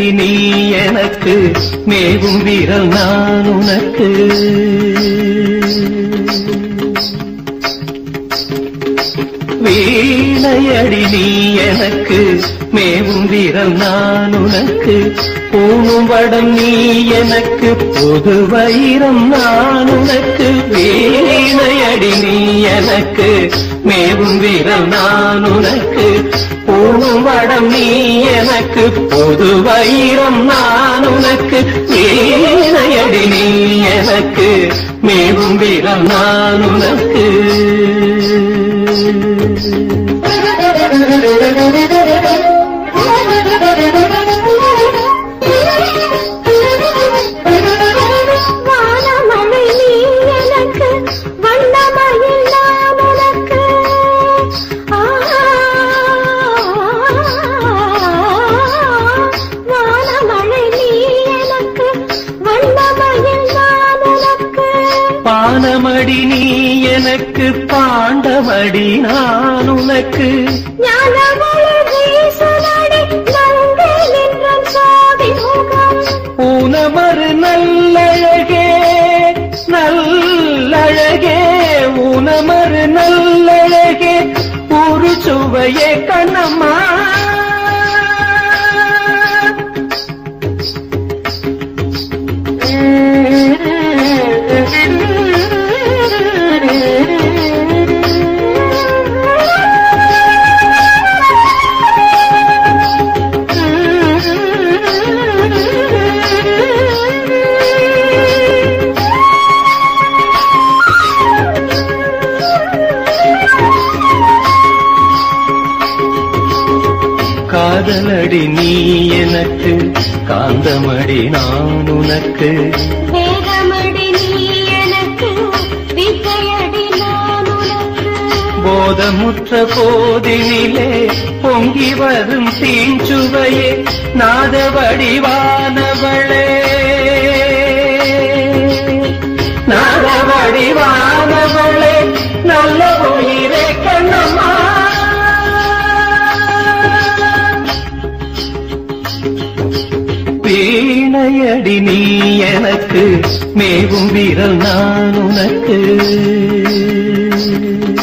வீணையடி நீ எனக்கு மேவும் வீரல் நான் உனக்கு வீணையடி நீ எனக்கு மேவும் வீரல் நான் உனக்கு பூணும் வடம் நீ எனக்கு புது வைரம் நான் உனக்கு வீணையடி நீ எனக்கு மேவும் வீரல் நான் உனக்கு பூணும் வடம் நீ எனக்கு புது வைரம் நான் உனக்கு வீணையடி நீ எனக்கு மேவும் வீரல் நான் உனக்கு வானமழை நீ எனக்கு வண்ணமயில் நான் உனக்கு ஆ, வானமழை நீ எனக்கு வண்ணமயில் நான் உனக்கு பானமடி நீ எனக்கு பாண்டமடி நான் உனக்கு ஞானமொழி வீசுதடி நங்கை நின்றும் சோதி முகம் ஊனமறு நல்லழகே நல்லழகே ஊனமறு நல்லழகே ஒரு சுவையே கண்ணம்மா காதலடி நீ எனக்கு காந்தமடி நான் உனக்கு வேகமடி நீ எனக்கு வித்தையடி நான் உனக்கு போதமுற்ற போதினிலே பொங்கி வரும் தீஞ்சுவையே நாத வடிவானவளே நாத வடிவானவளே நல்ல உயிரே கண்ணம்மா வீணையடி நீ எனக்கு மேவும் வீரல் நான் உனக்கு